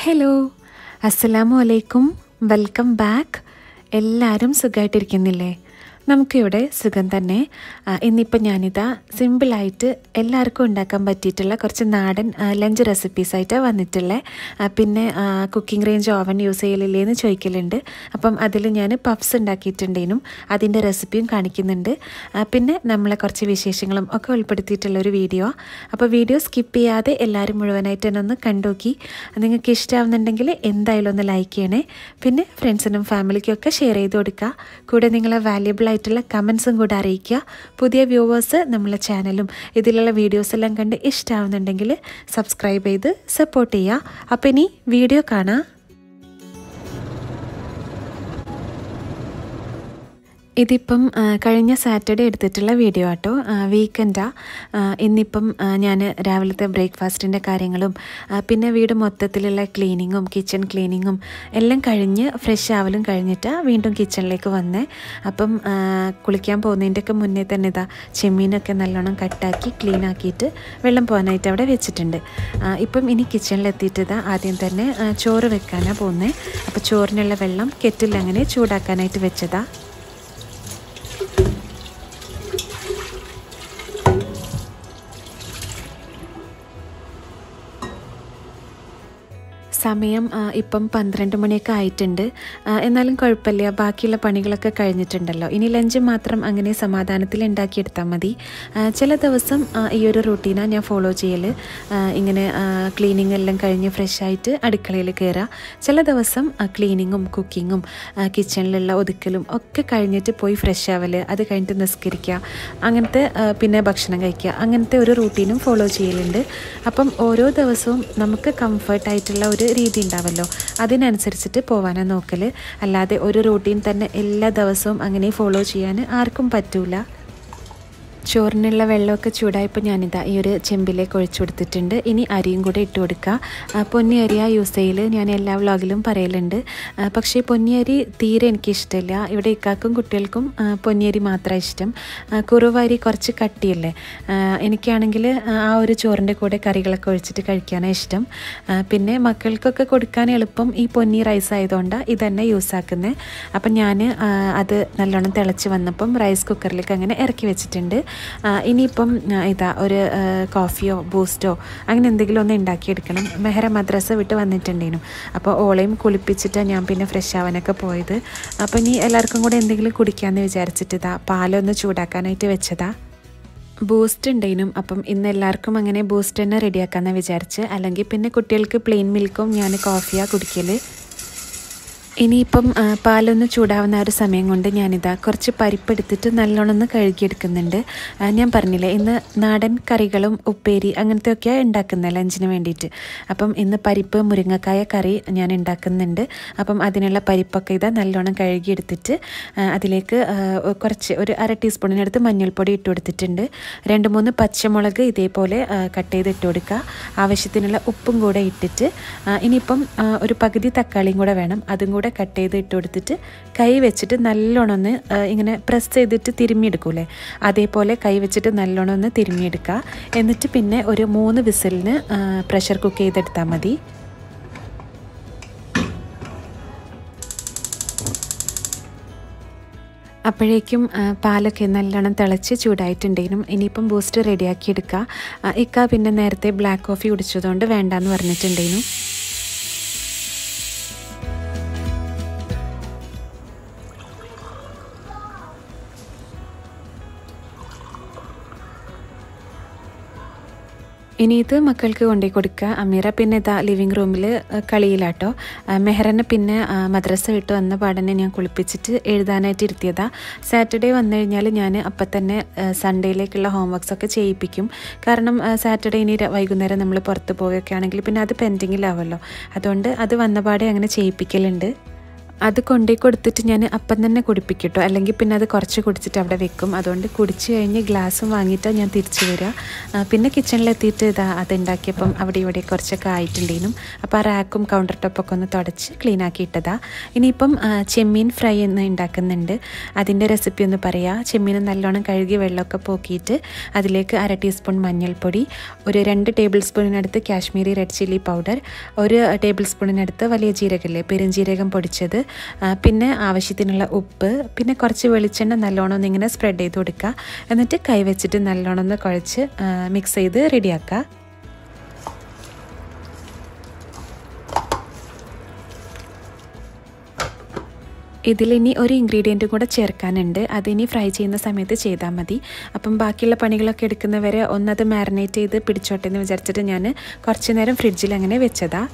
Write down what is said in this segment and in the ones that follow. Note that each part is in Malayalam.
ഹലോ അസ്സലാമു അലൈക്കും വെൽക്കം ബാക്ക് എല്ലാവരും സുഖമായിട്ടിരിക്കുന്നില്ലേ നമുക്കിവിടെ സുഖം തന്നെ ആ, ഇന്നിപ്പോൾ ഞാനിതാ സിമ്പിളായിട്ട് എല്ലാവർക്കും ഉണ്ടാക്കാൻ പറ്റിയിട്ടുള്ള കുറച്ച് നാടൻ ആ, ലഞ്ച് റെസിപ്പീസായിട്ടാണ് വന്നിട്ടുള്ളത് ആ, പിന്നെ കുക്കിംഗ് റേഞ്ച് ഓവൻ യൂസ് ചെയ്യലില്ലേന്ന് ചോദിക്കലുണ്ട് അപ്പം അതിൽ ഞാൻ പഫ്സ് ഉണ്ടാക്കിയിട്ടുണ്ടേനും അതിൻ്റെ റെസിപ്പിയും കാണിക്കുന്നുണ്ട് ആ, പിന്നെ നമ്മളെ കുറച്ച് വിശേഷങ്ങളും ഒക്കെ ഉൾപ്പെടുത്തിയിട്ടുള്ള ഒരു വീഡിയോ അപ്പോൾ വീഡിയോ സ്കിപ്പ് ചെയ്യാതെ എല്ലാവരും മുഴുവനായിട്ട് തന്നെ ഒന്ന് കണ്ടുനോക്കി നിങ്ങൾക്ക് ഇഷ്ടമാവുന്നുണ്ടെങ്കിൽ എന്തായാലും ഒന്ന് ലൈക്ക് ചെയ്യണേ പിന്നെ ഫ്രണ്ട്സിനും ഫാമിലിക്കും ഒക്കെ ഷെയർ ചെയ്ത് കൊടുക്കുക കൂടെ നിങ്ങളെ വാല്യബിൾ ആയിട്ടുള്ള കമൻസും കൂടെ അറിയിക്കുക പുതിയ വ്യൂവേഴ്സ് നമ്മളെ ചാനലും ഇതിലുള്ള വീഡിയോസ് എല്ലാം കണ്ട് ഇഷ്ടമാവുന്നുണ്ടെങ്കിൽ സബ്സ്ക്രൈബ് ചെയ്ത് സപ്പോർട്ട് ചെയ്യുക അപ്പോൾ ഇനി വീഡിയോ കാണാം ഇതിപ്പം ആ, കഴിഞ്ഞ സാറ്റർഡേ എടുത്തിട്ടുള്ള വീഡിയോ ആട്ടോ വീക്കെൻഡാ ഇന്നിപ്പം ഞാൻ രാവിലത്തെ ബ്രേക്ക്ഫാസ്റ്റിൻ്റെ കാര്യങ്ങളും ആ, പിന്നെ വീട് മൊത്തത്തിലുള്ള ക്ലീനിങ്ങും കിച്ചൺ ക്ലീനിങ്ങും എല്ലാം കഴിഞ്ഞ് ഫ്രഷ് ആവലും കഴിഞ്ഞിട്ടാണ് വീണ്ടും കിച്ചണിലേക്ക് വന്നേ അപ്പം ആ, കുളിക്കാൻ പോകുന്നതിൻ്റെയൊക്കെ മുന്നേ തന്നെ ഇതാ ചെമ്മീനൊക്കെ നല്ലോണം കട്ടാക്കി ക്ലീൻ ആക്കിയിട്ട് വെള്ളം പോകാനായിട്ട് അവിടെ വെച്ചിട്ടുണ്ട് ആ, ഇപ്പം ഇനി കിച്ചണിലെത്തിയിട്ട് ഇതാ ആദ്യം തന്നെ ആ, ചോറ് വെക്കാനാണ് പോകുന്നത് അപ്പോൾ ചോറിനുള്ള വെള്ളം കെറ്റിൽ അങ്ങനെ ചൂടാക്കാനായിട്ട് വെച്ചതാ സമയം ആ, ഇപ്പം പന്ത്രണ്ട് മണിയൊക്കെ ആയിട്ടുണ്ട് ആ, എന്നാലും കുഴപ്പമില്ല ബാക്കിയുള്ള പണികളൊക്കെ കഴിഞ്ഞിട്ടുണ്ടല്ലോ ഇനി ലഞ്ച് മാത്രം അങ്ങനെ സമാധാനത്തിൽ ഉണ്ടാക്കിയെടുത്താൽ മതി ആ, ചില ദിവസം ആ, ഈ ഒരു റൂട്ടീനാണ് ഞാൻ ഫോളോ ചെയ്യൽ ആ, ഇങ്ങനെ ക്ലീനിങ് എല്ലാം കഴിഞ്ഞ് ഫ്രഷ് ആയിട്ട് അടുക്കളയിൽ കയറുക ചില ദിവസം ക്ലീനിങ്ങും കുക്കിങ്ങും കിച്ചണിലുള്ള ഒതുക്കലും ഒക്കെ കഴിഞ്ഞിട്ട് പോയി ഫ്രഷ് ആവൽ അത് കഴിഞ്ഞിട്ട് നിസ്കരിക്കുക അങ്ങനത്തെ ആ, പിന്നെ ഭക്ഷണം കഴിക്കുക അങ്ങനത്തെ ഒരു റൂട്ടീനും ഫോളോ ചെയ്യലുണ്ട് അപ്പം ഓരോ ദിവസവും നമുക്ക് കംഫർട്ടായിട്ടുള്ള ഒരു രീതി ഉണ്ടാവല്ലോ അതിനനുസരിച്ചിട്ട് പോകാനാണ് നോക്കൽ അല്ലാതെ ഒരു റൂട്ടീൻ തന്നെ എല്ലാ ദിവസവും അങ്ങനെ ഫോളോ ചെയ്യാൻ ആർക്കും പറ്റൂല ചോറിനുള്ള വെള്ളമൊക്കെ ചൂടായപ്പോൾ ഞാനിതാ ഈ ഒരു ചെമ്പിലേക്ക് ഒഴിച്ചു കൊടുത്തിട്ടുണ്ട് ഇനി അരിയും കൂടെ ഇട്ട് കൊടുക്കുക ആ, പൊന്നി അരിയാ യൂസ് ചെയ്യൽ ഞാൻ എല്ലാ വ്ളോഗിലും പറയലുണ്ട് ആ, പക്ഷേ പൊന്നിയരി തീരെ എനിക്ക് ഇഷ്ടമില്ല ഇവിടെ ഇക്കാക്കും കുട്ടികൾക്കും ആ, പൊന്നിയരി മാത്രമാണ് ഇഷ്ടം ആ, കുറുവരി കുറച്ച് കട്ടിയല്ലേ ആ, എനിക്കാണെങ്കിൽ ആ ഒരു ചോറിൻ്റെ കൂടെ കറികളൊക്കെ ഒഴിച്ചിട്ട് കഴിക്കാനാണ് ഇഷ്ടം ആ, പിന്നെ മക്കൾക്കൊക്കെ കൊടുക്കാൻ എളുപ്പം ഈ പൊന്നി റൈസ് ആയതുകൊണ്ടാണ് ഇതന്നെ യൂസ് ആക്കുന്നത് അപ്പം ഞാൻ അത് നല്ലോണം തിളച്ച് വന്നപ്പം റൈസ് കുക്കറിലേക്ക് അങ്ങനെ ഇറക്കി വെച്ചിട്ടുണ്ട് ആ, ഇനിയിപ്പം ആ, ഇതാ ഒരു ആ, കോഫിയോ ബൂസ്റ്റോ അങ്ങനെ എന്തെങ്കിലും ഒന്ന് ഉണ്ടാക്കിയെടുക്കണം മെഹറ മദ്രസ വിട്ട് വന്നിട്ടുണ്ടേനു അപ്പോൾ ഓളയും കുളിപ്പിച്ചിട്ടാണ് ഞാൻ പിന്നെ ഫ്രഷ് ആവാനൊക്കെ പോയത് അപ്പോൾ ഇനി എല്ലാവർക്കും കൂടെ എന്തെങ്കിലും കുടിക്കാമെന്ന് വിചാരിച്ചിട്ട് ഇതാ പാലൊന്ന് ചൂടാക്കാനായിട്ട് വെച്ചതാ ബൂസ്റ്റ് ഉണ്ടേനും അപ്പം ഇന്ന് എല്ലാവർക്കും അങ്ങനെ ബൂസ്റ്റ് തന്നെ റെഡിയാക്കാമെന്ന് വിചാരിച്ച് അല്ലെങ്കിൽ പിന്നെ കുട്ടികൾക്ക് പ്ലെയിൻ മിൽക്കും ഞാൻ കോഫിയാണ് കുടിക്കൽ ഇനിയിപ്പം ആ, പാലൊന്ന് ചൂടാവുന്ന ആ ഒരു സമയം കൊണ്ട് ഞാനിതാ കുറച്ച് പരിപ്പ് എടുത്തിട്ട് നല്ലോണം ഒന്ന് കഴുകിയെടുക്കുന്നുണ്ട് ആ, ഞാൻ പറഞ്ഞില്ലേ ഇന്ന് നാടൻ കറികളും ഉപ്പേരി അങ്ങനത്തെയൊക്കെയാണ് ഉണ്ടാക്കുന്നത് ലഞ്ചിന് വേണ്ടിയിട്ട് അപ്പം ഇന്ന് പരിപ്പ് മുരിങ്ങക്കായ കറി ഞാൻ ഉണ്ടാക്കുന്നുണ്ട് അപ്പം അതിനുള്ള പരിപ്പൊക്കെ ഇതാ നല്ലോണം കഴുകിയെടുത്തിട്ട് ആ, അതിലേക്ക് ആ, കുറച്ച് ഒരു അര ടീസ്പൂണിനടുത്ത് മഞ്ഞൾപ്പൊടി ഇട്ട് കൊടുത്തിട്ടുണ്ട് രണ്ട് മൂന്ന് പച്ചമുളക് ഇതേപോലെ ആ, കട്ട് ചെയ്ത് ഇട്ട് കൊടുക്കുക ആവശ്യത്തിനുള്ള ഉപ്പും കൂടെ ഇട്ടിട്ട് ആ, ഇനിയിപ്പം ആ, ഒരു പകുതി തക്കാളിയും കൂടെ വേണം അതും കൂടെ കട്ട് ചെയ്ത് ഇട്ട് കൊടുത്തിട്ട് കൈ വെച്ചിട്ട് നല്ലോണം ഒന്ന് ആ, ഇങ്ങനെ പ്രസ് ചെയ്തിട്ട് തിരുമ്മിയെടുക്കൂലേ അതേപോലെ കൈ വെച്ചിട്ട് നല്ലോണം ഒന്ന് തിരുമ്മിയെടുക്കുക എന്നിട്ട് പിന്നെ ഒരു മൂന്ന് വിസിലിന് പ്രഷർ കുക്ക് ചെയ്തെടുത്താൽ മതി അപ്പോഴേക്കും ആ, പാലൊക്കെ നല്ലോണം തിളച്ച് ചൂടായിട്ടുണ്ടെങ്കിലും ഇനിയിപ്പം ബൂസ്റ്റ് റെഡിയാക്കി എടുക്കുക ആ, ഇക്ക പിന്നെ നേരത്തെ ബ്ലാക്ക് കോഫി കുടിച്ചതുകൊണ്ട് വേണ്ടാന്ന് പറഞ്ഞിട്ടുണ്ടായിരുന്നു ഇനി ഇത് മക്കൾക്ക് കൊണ്ടുപോയി കൊടുക്കുക അമീറ പിന്നെ ഇതാ ലിവിങ് റൂമിൽ കളിയിലാട്ടോ ആ, മെഹറിനെ പിന്നെ ആ, മദ്രസ വിട്ട് വന്ന പാടനെ ഞാൻ കുളിപ്പിച്ചിട്ട് എഴുതാനായിട്ട് ഇരുത്തിയതാ സാറ്റർഡേ വന്നു കഴിഞ്ഞാൽ ഞാൻ അപ്പം തന്നെ ആ, സൺഡേയിലേക്കുള്ള ഹോംവർക്സ് ഒക്കെ ചെയ്യിപ്പിക്കും കാരണം ആ, സാറ്റർഡേ ഇനി ര- വൈകുന്നേരം നമ്മൾ പുറത്ത് പോവുകയൊക്കെ ആണെങ്കിൽ പിന്നെ അത് പെൻഡിങ്ങിലാവുമല്ലോ അതുകൊണ്ട് അത് വന്ന പാടെ അങ്ങനെ ചെയ്യിപ്പിക്കലുണ്ട് അത് കൊണ്ടേ കൊടുത്തിട്ട് ഞാൻ അപ്പം തന്നെ കുടിപ്പിക്കും കേട്ടോ അല്ലെങ്കിൽ പിന്നെ അത് കുറച്ച് കുടിച്ചിട്ട് അവിടെ വെക്കും അതുകൊണ്ട് കുടിച്ച് കഴിഞ്ഞ് ഗ്ലാസ്സും വാങ്ങിയിട്ടാണ് ഞാൻ തിരിച്ചു വരിക ആ, പിന്നെ കിച്ചണിലെത്തിയിട്ട് ഇതാ അത് ഉണ്ടാക്കിയപ്പം അവിടെ ഇവിടെ കുറച്ചൊക്കെ ആയിട്ടുണ്ടേനും അപ്പോൾ ആ റാക്കും കൗണ്ടർ ടോപ്പൊക്കെ ഒന്ന് തുടച്ച് ക്ലീൻ ആക്കി ഇട്ടതാ ഇനിയിപ്പം ആ, ചെമ്മീൻ ഫ്രൈ എന്ന് ഉണ്ടാക്കുന്നുണ്ട് അതിൻ്റെ റെസിപ്പി ഒന്ന് പറയാം ചെമ്മീൻ നല്ലോണം കഴുകി വെള്ളമൊക്കെ പോക്കിയിട്ട് അതിലേക്ക് അര ടീസ്പൂൺ മഞ്ഞൾപ്പൊടി ഒരു രണ്ട് ടേബിൾ സ്പൂണിനടുത്ത് കാശ്മീരി റെഡ് ചില്ലി പൗഡർ ഒരു ടേബിൾ സ്പൂണിനടുത്ത് വലിയ ജീരകമില്ലേ പെരുംജീരകം പൊടിച്ചത് ആ, പിന്നെ ആവശ്യത്തിനുള്ള ഉപ്പ് പിന്നെ കുറച്ച് വെളിച്ചെണ്ണ നല്ലോണം ഒന്ന് ഇങ്ങനെ സ്പ്രെഡ് ചെയ്ത് കൊടുക്കുക എന്നിട്ട് കൈ വെച്ചിട്ട് നല്ലോണം ഒന്ന് കുഴച്ച് മിക്സ് ചെയ്ത് റെഡിയാക്കുക ഇതിലിനി ഒരു ഇൻഗ്രീഡിയൻറ്റും കൂടെ ചേർക്കാനുണ്ട് അതിനി ഫ്രൈ ചെയ്യുന്ന സമയത്ത് ചെയ്താൽ മതി അപ്പം ബാക്കിയുള്ള പണികളൊക്കെ എടുക്കുന്നവരെ ഒന്നത് മാരിനേറ്റ് ചെയ്ത് പിടിച്ചോട്ടെ എന്ന് വിചാരിച്ചിട്ട് ഞാൻ കുറച്ച് നേരം ഫ്രിഡ്ജിൽ അങ്ങനെ വെച്ചതാ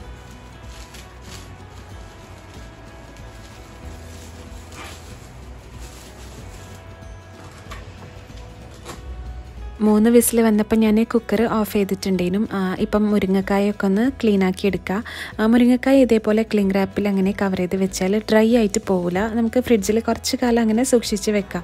മൂന്ന് വിസിൽ വന്നപ്പോൾ ഞാൻ കുക്കർ ഓഫ് ചെയ്തിട്ടുണ്ടേനും ആ, ഇപ്പം മുരിങ്ങക്കായൊക്കെ ഒന്ന് ക്ലീൻ ആക്കി എടുക്കുക ആ, മുരിങ്ങക്കായ ഇതേപോലെ ക്ലിംഗ് റാപ്പിൽ അങ്ങനെ കവർ ചെയ്ത് വെച്ചാൽ ഡ്രൈ ആയിട്ട് പോവില്ല നമുക്ക് ഫ്രിഡ്ജിൽ കുറച്ച് കാലം അങ്ങനെ സൂക്ഷിച്ച് വെക്കാം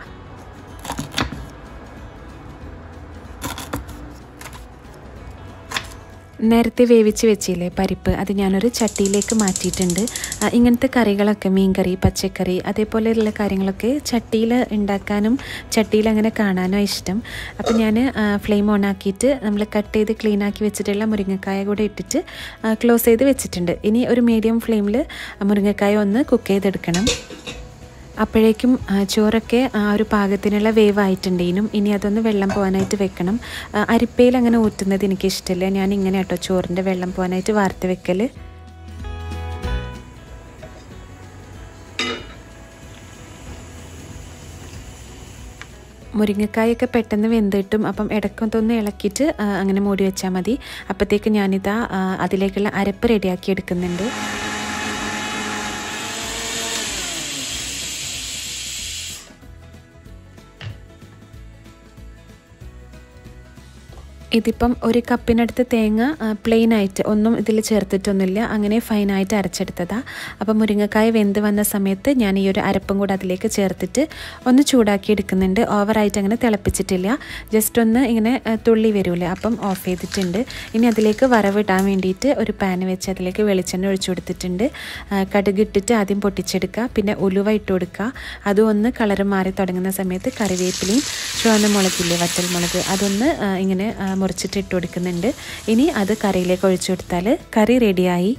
നേരത്തെ വേവിച്ച് വെച്ചില്ലേ പരിപ്പ് അത് ഞാനൊരു ചട്ടിയിലേക്ക് മാറ്റിയിട്ടുണ്ട് ആ, ഇങ്ങനത്തെ കറികളൊക്കെ മീൻകറി പച്ചക്കറി അതേപോലെയുള്ള കാര്യങ്ങളൊക്കെ ചട്ടിയിൽ ഉണ്ടാക്കാനും ചട്ടിയിൽ അങ്ങനെ കാണാനോ ഇഷ്ടം അപ്പോൾ ഞാൻ ഫ്ലെയിം ഓൺ ആക്കിയിട്ട് നമ്മൾ കട്ട് ചെയ്ത് ക്ലീൻ ആക്കി വെച്ചിട്ടുള്ള മുരിങ്ങക്കായ കൂടെ ഇട്ടിട്ട് ക്ലോസ് ചെയ്ത് വെച്ചിട്ടുണ്ട് ഇനി ഒരു മീഡിയം ഫ്ലെയിമിൽ മുരിങ്ങക്കായ ഒന്ന് കുക്ക് ചെയ്തെടുക്കണം അപ്പോഴേക്കും ആ, ചോറൊക്കെ ആ ഒരു പാകത്തിനുള്ള വേവ് ആയിട്ടുണ്ടേനും ഇനി അതൊന്ന് വെള്ളം പോകാനായിട്ട് വെക്കണം ആ, അരിപ്പയിൽ അങ്ങനെ ഊറ്റുന്നത് എനിക്കിഷ്ടമില്ല ഞാൻ ഇങ്ങനെ കേട്ടോ ചോറിൻ്റെ വെള്ളം പോകാനായിട്ട് വാർത്ത് വെക്കൽ മുരിങ്ങക്കായൊക്കെ പെട്ടെന്ന് വെന്തിട്ടും അപ്പം ഇടക്കൊന്ന് ഇളക്കിയിട്ട് ആ, അങ്ങനെ മൂടി വെച്ചാൽ മതി അപ്പോഴത്തേക്ക് ഞാനിതാ ആ, അതിലേക്കുള്ള അരപ്പ് റെഡിയാക്കി എടുക്കുന്നുണ്ട് ഇതിപ്പം ഒരു കപ്പിനടുത്ത് തേങ്ങ പ്ലെയിൻ ആയിട്ട് ഒന്നും ഇതിൽ ചേർത്തിട്ടൊന്നുമില്ല അങ്ങനെ ഫൈനായിട്ട് അരച്ചെടുത്തതാ അപ്പം മുരിങ്ങക്കായ വെന്ത് വന്ന സമയത്ത് ഞാൻ ഈ ഒരു അരപ്പും കൂടെ അതിലേക്ക് ചേർത്തിട്ട് ഒന്ന് ചൂടാക്കി എടുക്കുന്നുണ്ട് ഓവറായിട്ട് അങ്ങനെ തിളപ്പിച്ചിട്ടില്ല ജസ്റ്റ് ഒന്ന് ഇങ്ങനെ ആ, തുള്ളി വരൂലേ അപ്പം ഓഫ് ചെയ്തിട്ടുണ്ട് ഇനി അതിലേക്ക് വറവിടാൻ വേണ്ടിയിട്ട് ഒരു പാൻ വെച്ച് അതിലേക്ക് വെളിച്ചെണ്ണ ഒഴിച്ചു കൊടുത്തിട്ടുണ്ട് ആ, കടുക് ഇട്ടിട്ട് ആദ്യം പൊട്ടിച്ചെടുക്കുക പിന്നെ ഉലുവ ഇട്ട് കൊടുക്കുക അതും ഒന്ന് കളർ മാറി തുടങ്ങുന്ന സമയത്ത് കറിവേപ്പിലയും ചുവന്ന മുളകില്ലേ വറ്റൽ മുളക് അതൊന്ന് ആ, ഇങ്ങനെ ആ, മുറിച്ചിട്ട് ഇട്ട് കൊടുക്കുന്നുണ്ട് ഇനി അത് കറിയിലേക്ക് ഒഴിച്ചു കൊടുത്താൽ കറി റെഡിയായി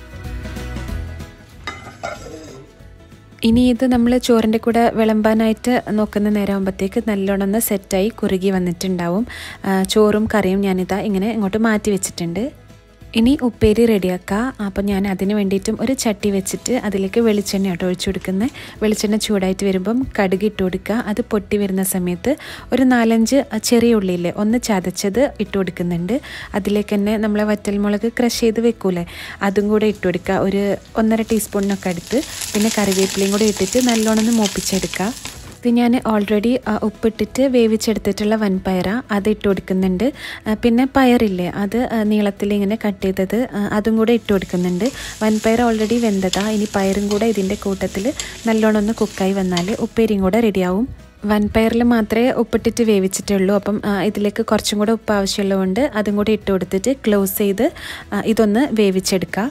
ഇനി ഇത് നമ്മൾ ചോറിൻ്റെ കൂടെ വിളമ്പാനായിട്ട് നോക്കുന്ന നേരമാകുമ്പോഴത്തേക്ക് നല്ലോണം ഒന്ന് സെറ്റായി കുറുകി വന്നിട്ടുണ്ടാവും ആ, ചോറും കറിയും ഞാനിതാ ഇങ്ങനെ ഇങ്ങോട്ട് മാറ്റി വെച്ചിട്ടുണ്ട് ഇനി ഉപ്പേരി റെഡിയാക്കാം അപ്പോൾ ഞാൻ അതിന് വേണ്ടിയിട്ടും ഒരു ചട്ടി വെച്ചിട്ട് അതിലേക്ക് വെളിച്ചെണ്ണ കേട്ടോ ഒഴിച്ചു കൊടുക്കുന്നത് വെളിച്ചെണ്ണ ചൂടായിട്ട് വരുമ്പം കടുക് ഇട്ട് കൊടുക്കുക അത് പൊട്ടി വരുന്ന സമയത്ത് ഒരു നാലഞ്ച് ചെറിയ ഉള്ളിയില്ലേ ഒന്ന് ചതച്ചത് ഇട്ട് കൊടുക്കുന്നുണ്ട് അതിലേക്ക് തന്നെ നമ്മളെ വറ്റൽമുളക് ക്രഷ് ചെയ്ത് വെക്കൂലേ അതും കൂടെ ഇട്ട് കൊടുക്കുക ഒരു ഒന്നര ടീസ്പൂണിനൊക്കെ അടുത്ത് പിന്നെ കറിവേപ്പിലയും കൂടെ ഇട്ടിട്ട് നല്ലോണം ഒന്ന് മൂപ്പിച്ചെടുക്കുക ഇത് ഞാൻ ഓൾറെഡി ഉപ്പിട്ടിട്ട് വേവിച്ചെടുത്തിട്ടുള്ള വൻപയറ അത് ഇട്ട് കൊടുക്കുന്നുണ്ട് ആ, പിന്നെ പയറില്ലേ അത് നീളത്തിൽ ഇങ്ങനെ കട്ട് ചെയ്തത് ആ, അതും കൂടെ ഇട്ട് കൊടുക്കുന്നുണ്ട് വൻപയർ ഓൾറെഡി വെന്തതാ ഇനി പയറും കൂടെ ഇതിൻ്റെ കൂട്ടത്തിൽ നല്ലോണം ഒന്ന് കുക്കായി വന്നാൽ ഉപ്പേരിയും കൂടെ റെഡിയാവും വൻപയറിൽ മാത്രമേ ഉപ്പിട്ടിട്ട് വേവിച്ചിട്ടുള്ളൂ അപ്പം ആ, ഇതിലേക്ക് കുറച്ചും കൂടെ ഉപ്പ് ആവശ്യമുള്ളതുകൊണ്ട് അതും കൂടെ ഇട്ട് കൊടുത്തിട്ട് ക്ലോസ് ചെയ്ത് ആ, ഇതൊന്ന് വേവിച്ചെടുക്കുക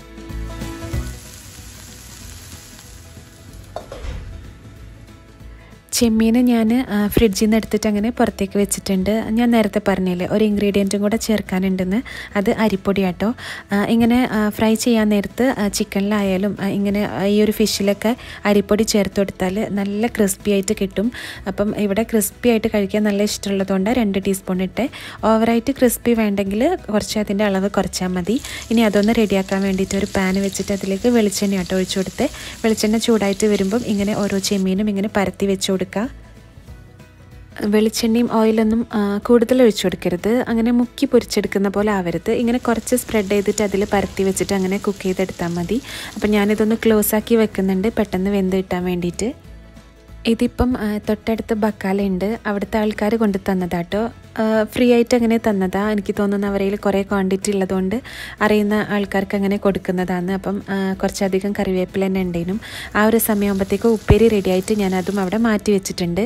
ചെമ്മീൻ ഞാൻ ഫ്രിഡ്ജിൽ നിന്ന് എടുത്തിട്ട് അങ്ങനെ പുറത്തേക്ക് വെച്ചിട്ടുണ്ട് ഞാൻ നേരത്തെ പറഞ്ഞില്ലേ ഒരു ഇൻഗ്രീഡിയൻറ്റും കൂടെ ചേർക്കാനുണ്ടെന്ന് അത് അരിപ്പൊടി കേട്ടോ ഇങ്ങനെ ഫ്രൈ ചെയ്യാൻ നേരത്ത് ചിക്കനിലായാലും ഇങ്ങനെ ആ, ഈ ഒരു ഫിഷിലൊക്കെ അരിപ്പൊടി ചേർത്ത് കൊടുത്താൽ നല്ല ക്രിസ്പി ആയിട്ട് കിട്ടും അപ്പം ഇവിടെ ക്രിസ്പി ആയിട്ട് കഴിക്കാൻ നല്ല ഇഷ്ടമുള്ളതുകൊണ്ട് രണ്ട് ടീസ്പൂൺ ഇട്ട് ഓവറായിട്ട് ക്രിസ്പി വേണ്ടെങ്കിൽ കുറച്ച് അതിൻ്റെ അളവ് കുറച്ചാൽ മതി ഇനി അതൊന്ന് റെഡിയാക്കാൻ വേണ്ടിയിട്ട് ഒരു പാൻ വെച്ചിട്ട് അതിലേക്ക് വെളിച്ചെണ്ണ ആട്ടോ ഒഴിച്ചു കൊടുത്ത് വെളിച്ചെണ്ണ ചൂടായിട്ട് വരുമ്പം ഇങ്ങനെ ഓരോ ചെമ്മീനും ഇങ്ങനെ പരത്തി വെച്ച് കൊടുക്കുക വെളിച്ചെണ്ണയും ഓയിലൊന്നും ആ, കൂടുതൽ ഒഴിച്ചു കൊടുക്കരുത് അങ്ങനെ മുക്കി പൊരിച്ചെടുക്കുന്ന പോലെ ആവരുത് ഇങ്ങനെ കുറച്ച് സ്പ്രെഡ് ചെയ്തിട്ട് അതിൽ പരത്തി വെച്ചിട്ട് അങ്ങനെ കുക്ക് ചെയ്തെടുത്താൽ മതി അപ്പം ഞാനിതൊന്ന് ക്ലോസ് ആക്കി വെക്കുന്നുണ്ട് പെട്ടെന്ന് വെന്ത് കിട്ടാൻ വേണ്ടിയിട്ട് ഇതിപ്പം ആ, തൊട്ടടുത്ത് ബക്കാലുണ്ട് അവിടുത്തെ ആൾക്കാർ കൊണ്ട് തന്നതാട്ടോ ഫ്രീ ആയിട്ട് അങ്ങനെ തന്നതാ എനിക്ക് തോന്നുന്നു അവരയിൽ കുറേ ക്വാണ്ടിറ്റി ഉള്ളതുകൊണ്ട് അറിയുന്ന ആൾക്കാർക്ക് അങ്ങനെ കൊടുക്കുന്നതാണ് അപ്പം ആ, കുറച്ചധികം കറിവേപ്പില തന്നെ ഉണ്ടേനും ആ ഒരു സമയമാകുമ്പോഴത്തേക്ക് ഉപ്പേരി റെഡി ആയിട്ട് ഞാൻ അതും അവിടെ മാറ്റി വെച്ചിട്ടുണ്ട്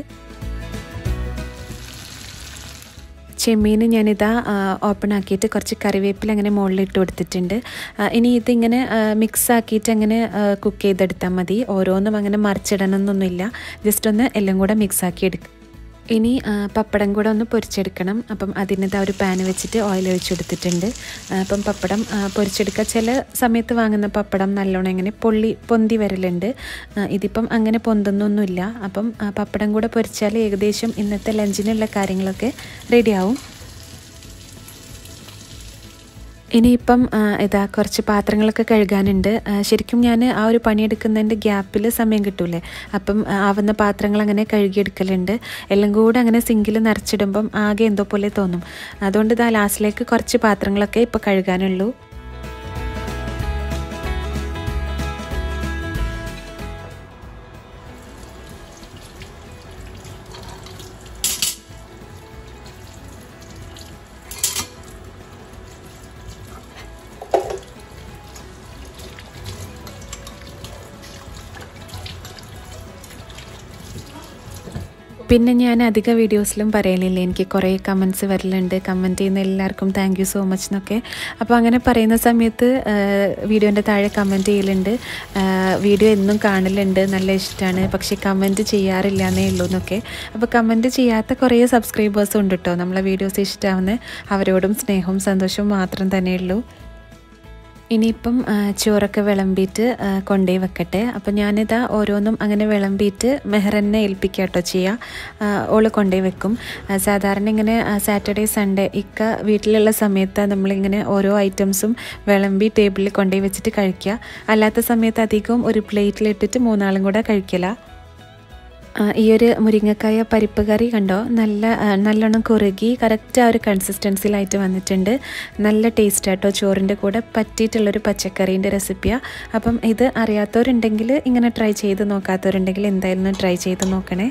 ചെമ്മീൻ ഞാനിതാ ഓപ്പൺ ആക്കിയിട്ട് കുറച്ച് കറിവേപ്പില അങ്ങനെ മുകളിൽ ഇട്ട് കൊടുത്തിട്ടുണ്ട് ആ, ഇനി ഇതിങ്ങനെ മിക്സ് ആക്കിയിട്ട് അങ്ങനെ കുക്ക് ചെയ്തെടുത്താൽ മതി ഓരോന്നും അങ്ങനെ മറിച്ചിടണം എന്നൊന്നുമില്ല ജസ്റ്റ് ഒന്ന് എല്ലാം കൂടെ മിക്സ് ആക്കി എടുക്കുക ഇനി ആ, പപ്പടം കൂടെ ഒന്ന് പൊരിച്ചെടുക്കണം അപ്പം അതിനിതാ ഒരു പാൻ വെച്ചിട്ട് ഓയിൽ ഒഴിച്ചെടുത്തിട്ടുണ്ട് ആ, അപ്പം പപ്പടം ആ, പൊരിച്ചെടുക്കുക ചില സമയത്ത് വാങ്ങുന്ന പപ്പടം നല്ലോണം ഇങ്ങനെ പൊള്ളി പൊന്തി വരലുണ്ട് ആ, ഇതിപ്പം അങ്ങനെ പൊന്തുന്നൊന്നുമില്ല അപ്പം ആ, പപ്പടം കൂടെ പൊരിച്ചാൽ ഏകദേശം ഇന്നത്തെ ലഞ്ചിനുള്ള കാര്യങ്ങളൊക്കെ റെഡിയാവും ഇനിയിപ്പം ആ, ഇതാ കുറച്ച് പാത്രങ്ങളൊക്കെ കഴുകാനുണ്ട് ആ, ശരിക്കും ഞാൻ ആ ഒരു പണിയെടുക്കുന്നതിൻ്റെ ഗ്യാപ്പിൽ സമയം കിട്ടൂലേ അപ്പം ആ, ആവുന്ന പാത്രങ്ങൾ അങ്ങനെ കഴുകിയെടുക്കലുണ്ട് എല്ലാം കൂടെ അങ്ങനെ സിങ്കിൽ നിറച്ചിടുമ്പം ആകെ എന്തോ പോലെ തോന്നും അതുകൊണ്ട് ഇതാ ലാസ്റ്റിലേക്ക് കുറച്ച് പാത്രങ്ങളൊക്കെ ഇപ്പോൾ കഴുകാനുള്ളൂ പിന്നെ ഞാൻ അധിക വീഡിയോസിലും പറയലില്ല എനിക്ക് കുറേ കമൻസ് വരലുണ്ട് കമൻറ്റ് ചെയ്യുന്ന എല്ലാവർക്കും താങ്ക് യു സോ മച്ച് എന്നൊക്കെ അപ്പോൾ അങ്ങനെ പറയുന്ന സമയത്ത് വീഡിയോൻ്റെ താഴെ കമൻറ്റ് ചെയ്യലുണ്ട് വീഡിയോ എന്നും കാണലുണ്ട് നല്ല ഇഷ്ടമാണ് പക്ഷേ കമൻറ്റ് ചെയ്യാറില്ല എന്നേ ഉള്ളൂ എന്നൊക്കെ അപ്പോൾ കമൻറ്റ് ചെയ്യാത്ത കുറേ സബ്സ്ക്രൈബേഴ്സും ഉണ്ട് കേട്ടോ നമ്മളെ വീഡിയോസ് ഇഷ്ടമാവുന്ന അവരോടും സ്നേഹവും സന്തോഷവും മാത്രം തന്നെയുള്ളൂ ഇനിയിപ്പം ആ, ചോറൊക്കെ വിളമ്പിയിട്ട് ആ, കൊണ്ടുപോയി വെക്കട്ടെ അപ്പം ഞാനിതാ ഓരോന്നും അങ്ങനെ വിളമ്പിയിട്ട് മെഹറന്നെ ഏൽപ്പിക്കുക കേട്ടോ ചെയ്യുക ഓള് കൊണ്ടുപോയി വെക്കും ആ, സാധാരണ ഇങ്ങനെ സാറ്റർഡേ സൺഡേ ഇക്ക വീട്ടിലുള്ള സമയത്ത് നമ്മളിങ്ങനെ ഓരോ ഐറ്റംസും വിളമ്പി ടേബിളിൽ കൊണ്ടുപോയി വെച്ചിട്ട് കഴിക്കുക അല്ലാത്ത സമയത്ത് അധികവും ഒരു പ്ലേറ്റിലിട്ടിട്ട് മൂന്നാളും കൂടെ കഴിക്കല ആ, ഈ ഒരു മുരിങ്ങക്കായ പരിപ്പ് കറി കണ്ടോ നല്ല ആ, നല്ലോണം കുറുകി കറക്റ്റ് ആ ഒരു കൺസിസ്റ്റൻസിയിലായിട്ട് വന്നിട്ടുണ്ട് നല്ല ടേസ്റ്റ് ആട്ടോ ചോറിൻ്റെ കൂടെ പറ്റിയിട്ടുള്ളൊരു പച്ചക്കറീൻ്റെ റെസിപ്പിയാണ് അപ്പം ഇത് അറിയാത്തവരുണ്ടെങ്കിൽ ഇങ്ങനെ ട്രൈ ചെയ്ത് നോക്കാത്തവരുണ്ടെങ്കിൽ എന്തായാലും ഒന്ന് ട്രൈ ചെയ്ത് നോക്കണേ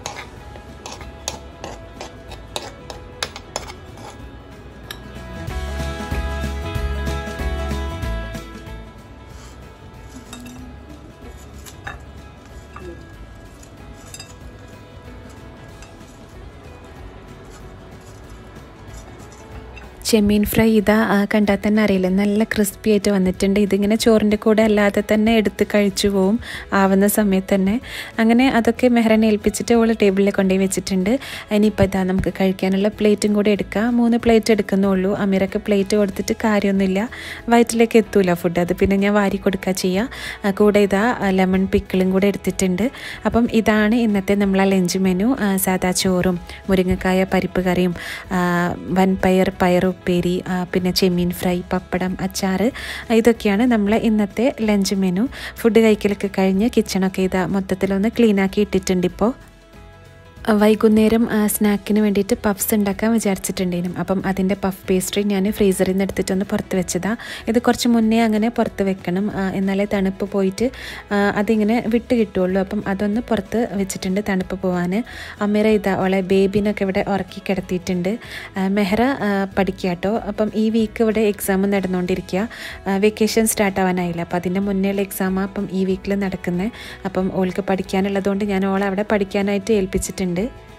ചെമ്മീൻ ഫ്രൈ ഇതാ ആ, കണ്ടാൽ തന്നെ അറിയില്ല നല്ല ക്രിസ്പി ആയിട്ട് വന്നിട്ടുണ്ട് ഇതിങ്ങനെ ചോറിൻ്റെ കൂടെ അല്ലാതെ തന്നെ എടുത്ത് കഴിച്ചു പോവും ആവുന്ന സമയത്ത് തന്നെ അങ്ങനെ അതൊക്കെ മെഹ്റനെ ഏൽപ്പിച്ചിട്ട് ഓൾ ടേബിളിൽ കൊണ്ടുപോയി വെച്ചിട്ടുണ്ട് ഇനിയിപ്പോൾ ഇതാ നമുക്ക് കഴിക്കാനുള്ള പ്ലേറ്റും കൂടെ എടുക്കാം മൂന്ന് പ്ലേറ്റ് എടുക്കുന്നുള്ളൂ അമീറൊക്കെ പ്ലേറ്റ് കൊടുത്തിട്ട് കാര്യമൊന്നുമില്ല വയറ്റിലേക്ക് എത്തൂല ഫുഡ് അത് പിന്നെ ഞാൻ വാരി കൊടുക്കുക ചെയ്യുക ആ, കൂടെ ഇതാ ലെമൺ പിക്കിളും കൂടെ എടുത്തിട്ടുണ്ട് അപ്പം ഇതാണ് ഇന്നത്തെ നമ്മളെ ലഞ്ച് മെനു ആ, സാദാ ചോറും മുരിങ്ങക്കായ പരിപ്പ് കറിയും ആ, വൻപയർ പയറുപ്പേരി ആ, പിന്നെ ചെമ്മീൻ ഫ്രൈ പപ്പടം അച്ചാർ ഇതൊക്കെയാണ് നമ്മളെ ഇന്നത്തെ ലഞ്ച് മെനു ഫുഡ് കഴിക്കലൊക്കെ കഴിഞ്ഞ് കിച്ചണൊക്കെ ഇതാ മൊത്തത്തിലൊന്ന് ക്ലീൻ ആക്കി ഇട്ടിട്ടുണ്ട് ഇപ്പോൾ വൈകുന്നേരം ആ, സ്നാക്കിന് വേണ്ടിയിട്ട് പഫ്സ് ഉണ്ടാക്കാൻ വിചാരിച്ചിട്ടുണ്ടേനും അപ്പം അതിൻ്റെ പഫ് പേസ്ട്രി ഞാൻ ഫ്രീസറിൽ നിന്ന് എടുത്തിട്ടൊന്ന് പുറത്ത് വെച്ചതാ ഇത് കുറച്ച് മുന്നേ അങ്ങനെ പുറത്ത് വെക്കണം ആ, എന്നാലേ തണുപ്പ് പോയിട്ട് ആ, അതിങ്ങനെ വിട്ട് കിട്ടുള്ളൂ അപ്പം അതൊന്ന് പുറത്ത് വെച്ചിട്ടുണ്ട് തണുപ്പ് പോവാൻ അമ്മേര ഇതാ അവളെ ബേബിനൊക്കെ ഇവിടെ ഉറക്കി കിടത്തിയിട്ടുണ്ട് ആ, മെഹ്റ ആ, പഠിക്കുക കേട്ടോ അപ്പം ഈ വീക്ക് ഇവിടെ എക്സാം നടന്നുകൊണ്ടിരിക്കുക വെക്കേഷൻ സ്റ്റാർട്ട് ആവാനായില്ല അപ്പം അതിൻ്റെ മുന്നേയുള്ള എക്സാമാണ് അപ്പം ഈ വീക്കിൽ നടക്കുന്നത് അപ്പം ഓൾക്ക് പഠിക്കാനുള്ളതുകൊണ്ട് ഞാൻ ഓളെ അവിടെ പഠിക്കാനായിട്ട് ഏൽപ്പിച്ചിട്ടുണ്ട്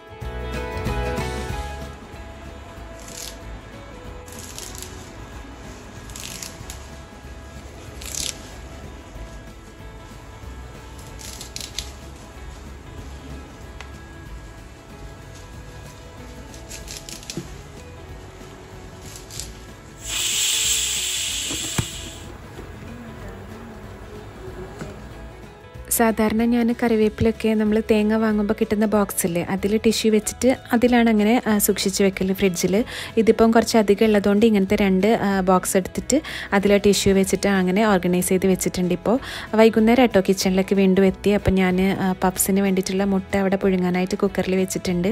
സാധാരണ ഞാൻ കറിവേപ്പിലൊക്കെ നമ്മൾ തേങ്ങ വാങ്ങുമ്പോൾ കിട്ടുന്ന ബോക്സില്ലേ അതിൽ ടിഷ്യൂ വെച്ചിട്ട് അതിലാണ് അങ്ങനെ ആ, സൂക്ഷിച്ച് വെക്കൽ ഫ്രിഡ്ജിൽ ഇതിപ്പം കുറച്ച് അധികം ഉള്ളതുകൊണ്ട് ഇങ്ങനത്തെ രണ്ട് ബോക്സ് എടുത്തിട്ട് അതിൽ ടിഷ്യൂ വെച്ചിട്ട് അങ്ങനെ ഓർഗനൈസ് ചെയ്ത് വെച്ചിട്ടുണ്ട് ഇപ്പോൾ വൈകുന്നേരം കേട്ടോ കിച്ചണിലേക്ക് വീണ്ടും എത്തി അപ്പം ഞാൻ പപ്സിന് വേണ്ടിയിട്ടുള്ള മുട്ട അവിടെ പുഴുങ്ങാനായിട്ട് കുക്കറിൽ വെച്ചിട്ടുണ്ട്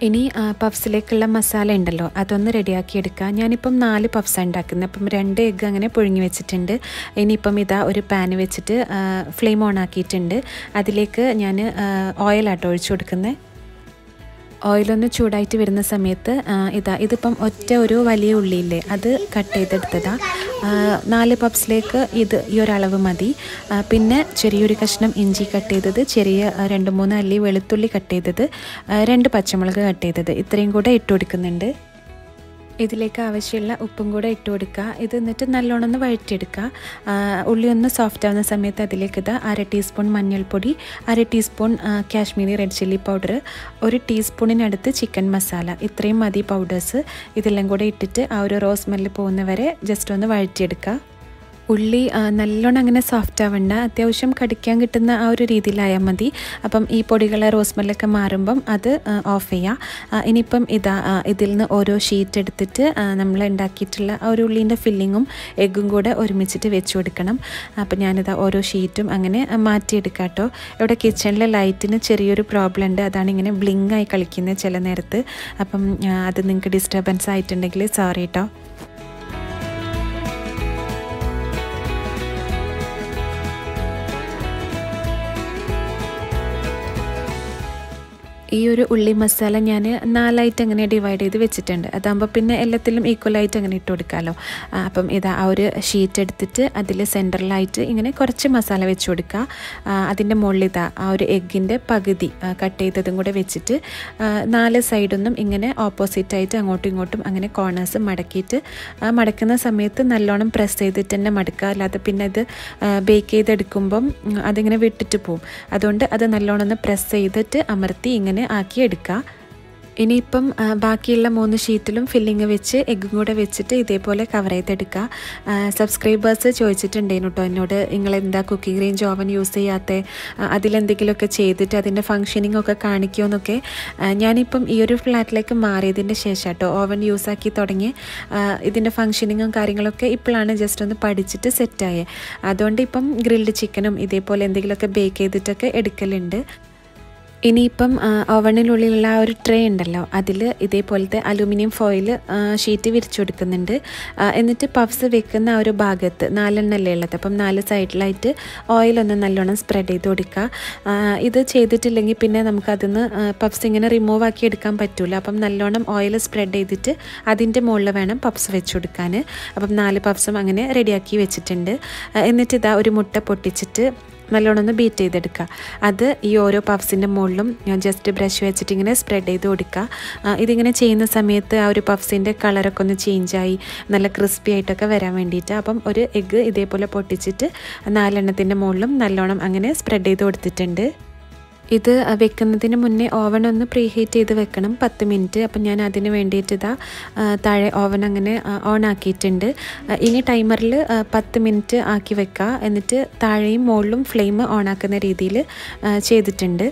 ഇനി ആ, പഫ്സിലേക്കുള്ള മസാല ഉണ്ടല്ലോ അതൊന്ന് റെഡിയാക്കി എടുക്കുക ഞാനിപ്പം നാല് പഫ്സ് ഉണ്ടാക്കുന്നത് അപ്പം രണ്ട് എഗ്ഗ് അങ്ങനെ പുഴുങ്ങി വെച്ചിട്ടുണ്ട് ഇനിയിപ്പം ഇതാ ഒരു പാൻ വെച്ചിട്ട് ഫ്ലെയിം ഓൺ ആക്കിയിട്ടുണ്ട് അതിലേക്ക് ഞാൻ ഓയിലാട്ടോ ഒഴിച്ചു കൊടുക്കുന്നത് ഓയിലൊന്ന് ചൂടായിട്ട് വരുന്ന സമയത്ത് ആ, ഇതാ ഇതിപ്പം ഒറ്റ ഒരു വലിയ ഉള്ളിയില്ലേ അത് കട്ട് ചെയ്തെടുത്തതാ ആ, നാല് പപ്സിലേക്ക് ഇത് ഈ ഒരളവ് മതി ആ, പിന്നെ ചെറിയൊരു കഷ്ണം ഇഞ്ചി കട്ട് ചെയ്തത് ചെറിയ ആ, രണ്ട് മൂന്ന് അല്ലി വെളുത്തുള്ളി കട്ട് ചെയ്തത് ആ, രണ്ട് പച്ചമുളക് കട്ട് ചെയ്തത് ഇത്രയും കൂടെ ഇട്ട് കൊടുക്കുന്നുണ്ട് ഇതിലേക്ക് ആവശ്യമുള്ള ഉപ്പും കൂടെ ഇട്ട് കൊടുക്കുക ഇത് എന്നിട്ട് നല്ലോണം ഒന്ന് വഴറ്റിയെടുക്കുക ആ, ഉള്ളി ഒന്ന് സോഫ്റ്റ് ആവുന്ന സമയത്ത് അതിലേക്ക് ഇത് അര ടീസ്പൂൺ മഞ്ഞൾപ്പൊടി അര ടീസ്പൂൺ ആ, കാശ്മീരി റെഡ് ചില്ലി പൗഡർ ഒരു ടീസ്പൂണിനടുത്ത് ചിക്കൻ മസാല ഇത്രയും മതി പൗഡേഴ്സ് ഇതെല്ലാം കൂടെ ഇട്ടിട്ട് ആ ഒരു റോസ് സ്മെല്ല് പോകുന്നവരെ ജസ്റ്റ് ഒന്ന് വഴറ്റിയെടുക്കുക ഉള്ളി ആ, നല്ലോണം അങ്ങനെ സോഫ്റ്റ് ആവണ്ട അത്യാവശ്യം കടിക്കാൻ കിട്ടുന്ന ആ ഒരു രീതിയിലായാൽ മതി അപ്പം ഈ പൊടികളെ റോസ്മല്ലൊക്കെ മാറുമ്പം അത് ആ, ഓഫ് ചെയ്യാം ആ, ഇനിയിപ്പം ഇതാ ആ, ഇതിൽ നിന്ന് ഓരോ ഷീറ്റ് എടുത്തിട്ട് ആ, നമ്മൾ ഉണ്ടാക്കിയിട്ടുള്ള ആ ഒരു ഉള്ളീൻ്റെ ഫില്ലിങ്ങും എഗ്ഗും കൂടെ ഒരുമിച്ചിട്ട് വെച്ച് കൊടുക്കണം അപ്പം ഞാനിതാ ഓരോ ഷീറ്റും അങ്ങനെ ആ, മാറ്റിയെടുക്കാം കേട്ടോ ഇവിടെ കിച്ചണിലെ ലൈറ്റിന് ചെറിയൊരു പ്രോബ്ലം ഉണ്ട് അതാണ് ഇങ്ങനെ ബ്ലിങ് ആയി കളിക്കുന്നത് ചില നേരത്ത് അപ്പം ആ, അത് നിങ്ങൾക്ക് ഡിസ്റ്റർബൻസ് ആയിട്ടുണ്ടെങ്കിൽ സോറി കേട്ടോ ഈ ഒരു ഉള്ളി മസാല ഞാൻ നാലായിട്ട് അങ്ങനെ ഡിവൈഡ് ചെയ്ത് വെച്ചിട്ടുണ്ട് അതാകുമ്പോൾ പിന്നെ എല്ലാത്തിലും ഈക്വലായിട്ട് അങ്ങനെ ഇട്ട് കൊടുക്കാമല്ലോ ആ, അപ്പം ഇതാ ആ ഒരു ഷീറ്റ് എടുത്തിട്ട് അതിൽ സെൻറ്ററിലായിട്ട് ഇങ്ങനെ കുറച്ച് മസാല വെച്ച് കൊടുക്കുക ആ, അതിൻ്റെ മുകളിൽ ഇതാ ആ ഒരു എഗ്ഗിൻ്റെ പകുതി കട്ട് ചെയ്തതും കൂടെ വെച്ചിട്ട് ആ, നാല് സൈഡൊന്നും ഇങ്ങനെ ഓപ്പോസിറ്റായിട്ട് അങ്ങോട്ടും ഇങ്ങോട്ടും അങ്ങനെ കോർണേഴ്സ് മടക്കിയിട്ട് ആ മടക്കുന്ന സമയത്ത് നല്ലോണം പ്രസ് ചെയ്തിട്ട് തന്നെ മടക്കുക അല്ലാതെ പിന്നെ ഇത് ബേക്ക് ചെയ്തെടുക്കുമ്പം ഉം, അതിങ്ങനെ വിട്ടിട്ട് പോവും അതുകൊണ്ട് അത് നല്ലോണം ഒന്ന് പ്രസ് ചെയ്തിട്ട് അമർത്തി ഇങ്ങനെ ആക്കി എടുക്കുക ഇനിയിപ്പം ആ, ബാക്കിയുള്ള മൂന്ന് ഷീറ്റിലും ഫില്ലിങ് വെച്ച് എഗ്ഗും കൂടെ വെച്ചിട്ട് ഇതേപോലെ കവർ ചെയ്തെടുക്കുക സബ്സ്ക്രൈബേഴ്സ് ചോദിച്ചിട്ടുണ്ടായിരുന്നു കേട്ടോ എന്നോട് നിങ്ങൾ എന്താ കുക്കിംഗ് റേഞ്ച് ഓവൻ യൂസ് ചെയ്യാത്ത അതിലെന്തെങ്കിലുമൊക്കെ ചെയ്തിട്ട് അതിൻ്റെ ഫങ്ഷനിങ് ഒക്കെ കാണിക്കുമെന്നൊക്കെ ആ, ഞാനിപ്പം ഈ ഒരു ഫ്ലാറ്റിലേക്ക് മാറിയതിൻ്റെ ശേഷം കേട്ടോ ഓവൻ യൂസ് ആക്കി തുടങ്ങി ആ, ഇതിൻ്റെ ഫങ്ഷനിങ്ങും കാര്യങ്ങളൊക്കെ ഇപ്പോഴാണ് ജസ്റ്റ് ഒന്ന് പഠിച്ചിട്ട് സെറ്റായേ അതുകൊണ്ട് ഇപ്പം ഗ്രിൽഡ് ചിക്കനും ഇതേപോലെ എന്തെങ്കിലുമൊക്കെ ബേക്ക് ചെയ്തിട്ടൊക്കെ എടുക്കലുണ്ട് ഇനിയിപ്പം ആ, ഓവണിനുള്ളിലുള്ള ആ ഒരു ട്രേ ഉണ്ടല്ലോ അതിൽ ഇതേപോലത്തെ അലൂമിനിയം ഫോയിൽ ഷീറ്റ് വിരിച്ചു കൊടുക്കുന്നുണ്ട് ആ, എന്നിട്ട് പഫ്സ് വെക്കുന്ന ആ ഒരു ഭാഗത്ത് നാലെണ്ണല്ലേ ഉള്ളത് അപ്പം നാല് സൈഡിലായിട്ട് ഓയിലൊന്ന് നല്ലോണം സ്പ്രെഡ് ചെയ്ത് കൊടുക്കുക ആ, ഇത് ചെയ്തിട്ടില്ലെങ്കിൽ പിന്നെ നമുക്കതിന്ന് പഫ്സ് ഇങ്ങനെ റിമൂവ് ആക്കി എടുക്കാൻ പറ്റില്ല അപ്പം നല്ലോണം ഓയിൽ സ്പ്രെഡ് ചെയ്തിട്ട് അതിൻ്റെ മുകളിൽ വേണം പഫ്സ് വെച്ച് കൊടുക്കാൻ അപ്പം നാല് പഫ്സും അങ്ങനെ റെഡിയാക്കി വെച്ചിട്ടുണ്ട് ആ, എന്നിട്ട് ഇതാ ഒരു മുട്ട പൊട്ടിച്ചിട്ട് നല്ലോണം ഒന്ന് ബീറ്റ് ചെയ്തെടുക്കുക അത് ഈ ഓരോ പഫ്സിൻ്റെ മുകളിലും ഞാൻ ജസ്റ്റ് ബ്രഷ് വെച്ചിട്ട് ഇങ്ങനെ സ്പ്രെഡ് ചെയ്ത് കൊടുക്കുക ആ, ഇതിങ്ങനെ ചെയ്യുന്ന സമയത്ത് ആ ഒരു പഫ്സിൻ്റെ കളറൊക്കെ ഒന്ന് ചേഞ്ചായി നല്ല ക്രിസ്പി ആയിട്ടൊക്കെ വരാൻ വേണ്ടിയിട്ട് അപ്പം ഒരു എഗ്ഗ് ഇതേപോലെ പൊട്ടിച്ചിട്ട് നാലെണ്ണത്തിൻ്റെ മുകളിലും നല്ലോണം അങ്ങനെ സ്പ്രെഡ് ചെയ്ത് കൊടുത്തിട്ടുണ്ട് ഇത് വെക്കുന്നതിന് മുന്നേ ഓവൻ ഒന്ന് പ്രീ ഹീറ്റ് ചെയ്ത് വെക്കണം പത്ത് മിനിറ്റ് അപ്പം ഞാൻ അതിന് വേണ്ടിയിട്ട് ഇതാ ആ, താഴെ ഓവൻ അങ്ങനെ ഓൺ ആക്കിയിട്ടുണ്ട് ആ, ഇനി ടൈമറിൽ പത്ത് മിനിറ്റ് ആക്കി വെക്കുക എന്നിട്ട് താഴെയും മുകളിലും ഫ്ലെയിം ഓൺ ആക്കുന്ന രീതിയിൽ ചെയ്തിട്ടുണ്ട്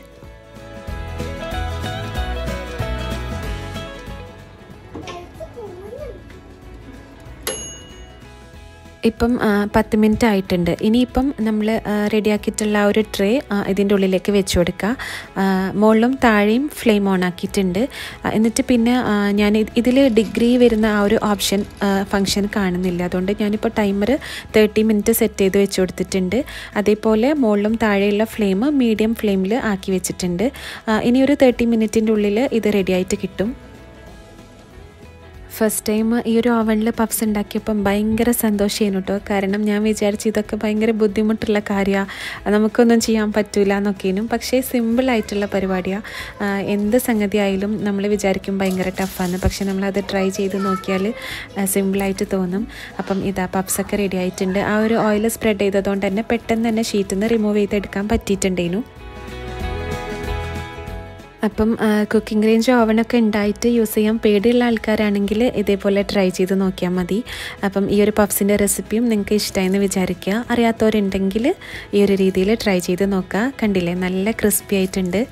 ഇപ്പം ആ, പത്ത് മിനിറ്റ് ആയിട്ടുണ്ട് ഇനിയിപ്പം നമ്മൾ റെഡിയാക്കിയിട്ടുള്ള ആ ഒരു ട്രേ ഇതിൻ്റെ ഉള്ളിലേക്ക് വെച്ച് കൊടുക്കുക ആ, മുകളിലും താഴെയും ഫ്ലെയിം ഓൺ ആക്കിയിട്ടുണ്ട് ആ, എന്നിട്ട് പിന്നെ ആ, ഞാൻ ഇതിൽ ഡിഗ്രി വരുന്ന ആ ഒരു ഓപ്ഷൻ ഫങ്ഷൻ കാണുന്നില്ല അതുകൊണ്ട് ഞാനിപ്പോൾ ടൈമർ തേർട്ടി മിനിറ്റ് സെറ്റ് ചെയ്ത് വെച്ച് കൊടുത്തിട്ടുണ്ട് അതേപോലെ മുകളിലും താഴെയുള്ള ഫ്ലെയിം മീഡിയം ഫ്ലെയിമിൽ ആക്കി വെച്ചിട്ടുണ്ട് ആ, ഇനി ഒരു തേർട്ടി മിനിറ്റിൻ്റെ ഉള്ളിൽ ഇത് റെഡി ആയിട്ട് കിട്ടും ഫസ്റ്റ് ടൈം ഈ ഒരു ഓവനിൽ പഫ്സ് ഉണ്ടാക്കിയപ്പം ഭയങ്കര സന്തോഷമായിരുന്നു കേട്ടോ കാരണം ഞാൻ വിചാരിച്ചു ഇതൊക്കെ ഭയങ്കര ബുദ്ധിമുട്ടുള്ള കാര്യമാണ് നമുക്കൊന്നും ചെയ്യാൻ പറ്റൂല എന്നൊക്കെയും പക്ഷേ സിമ്പിളായിട്ടുള്ള പരിപാടിയാണ് എന്ത് സംഗതി ആയാലും നമ്മൾ വിചാരിക്കും ഭയങ്കര ടഫാണ് പക്ഷേ നമ്മളത് ട്രൈ ചെയ്ത് നോക്കിയാൽ സിമ്പിളായിട്ട് തോന്നും അപ്പം ഇതാ പപ്സൊക്കെ റെഡി ആയിട്ടുണ്ട് ആ ഒരു ഓയിൽ സ്പ്രെഡ് ചെയ്തതുകൊണ്ട് തന്നെ പെട്ടെന്ന് തന്നെ ഷീറ്റിൽ നിന്ന് റിമൂവ് ചെയ്തെടുക്കാൻ പറ്റിയിട്ടുണ്ടേനു അപ്പം കുക്കിംഗ് റേഞ്ച് ഓവനൊക്കെ ഉണ്ടായിട്ട് യൂസ് ചെയ്യാൻ പേടിയുള്ള ആൾക്കാരാണെങ്കിൽ ഇതേപോലെ ട്രൈ ചെയ്ത് നോക്കിയാൽ മതി അപ്പം ഈ ഒരു പഫ്സിൻ്റെ റെസിപ്പിയും നിങ്ങൾക്ക് ഇഷ്ടമായെന്ന് വിചാരിക്കുക അറിയാത്തവരുണ്ടെങ്കിൽ ഈ ഒരു രീതിയിൽ ട്രൈ ചെയ്ത് നോക്കുക കണ്ടില്ലേ നല്ല ക്രിസ്പി ആയിട്ടുണ്ട്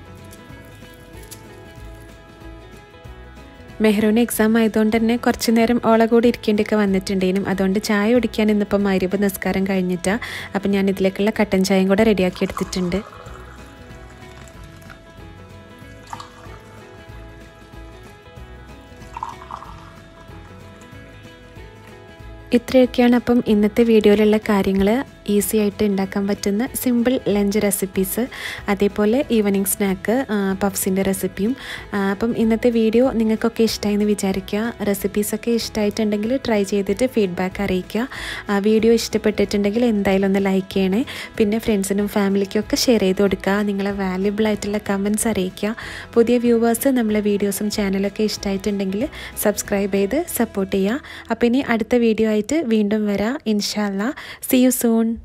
മെഹ്റൂന് എക്സാം ആയതുകൊണ്ട് തന്നെ കുറച്ച് നേരം ഓളെ കൂടി ഇരിക്കേണ്ടിയൊക്കെ വന്നിട്ടുണ്ടേനും അതുകൊണ്ട് ചായ കുടിക്കാൻ ഇന്നിപ്പം മരുവ് നിസ്കാരം കഴിഞ്ഞിട്ടാണ് അപ്പം ഞാൻ ഇതിലേക്കുള്ള കട്ടൻ ചായയും കൂടെ റെഡിയാക്കി എടുത്തിട്ടുണ്ട് ഇത്രയൊക്കെയാണ് അപ്പം ഇന്നത്തെ വീഡിയോയിലുള്ള കാര്യങ്ങൾ ഈസി ആയിട്ട് ഉണ്ടാക്കാൻ പറ്റുന്ന സിമ്പിൾ ലഞ്ച് റെസിപ്പീസ് അതേപോലെ ഈവനിങ് സ്നാക്ക് പഫ്സിൻ്റെ റെസിപ്പിയും അപ്പം ഇന്നത്തെ വീഡിയോ നിങ്ങൾക്കൊക്കെ ഇഷ്ടമായി എന്ന് വിചാരിക്കുക റെസിപ്പീസൊക്കെ ഇഷ്ടമായിട്ടുണ്ടെങ്കിൽ ട്രൈ ചെയ്തിട്ട് ഫീഡ്ബാക്ക് അറിയിക്കുക വീഡിയോ ഇഷ്ടപ്പെട്ടിട്ടുണ്ടെങ്കിൽ എന്തായാലും ഒന്ന് ലൈക്ക് ചെയ്യണേ പിന്നെ ഫ്രണ്ട്സിനും ഫാമിലിക്കും ഒക്കെ ഷെയർ ചെയ്ത് കൊടുക്കുക നിങ്ങളെ വാല്യുബിൾ ആയിട്ടുള്ള കമൻസ് അറിയിക്കുക പുതിയ വ്യൂവേഴ്സ് നമ്മളെ വീഡിയോസും ചാനലൊക്കെ ഇഷ്ടമായിട്ടുണ്ടെങ്കിൽ സബ്സ്ക്രൈബ് ചെയ്ത് സപ്പോർട്ട് ചെയ്യുക അപ്പോൾ ഇനി അടുത്ത വീഡിയോ ആയിട്ട് വീണ്ടും വരാം ഇൻഷാല്ല സി യു സൂൺ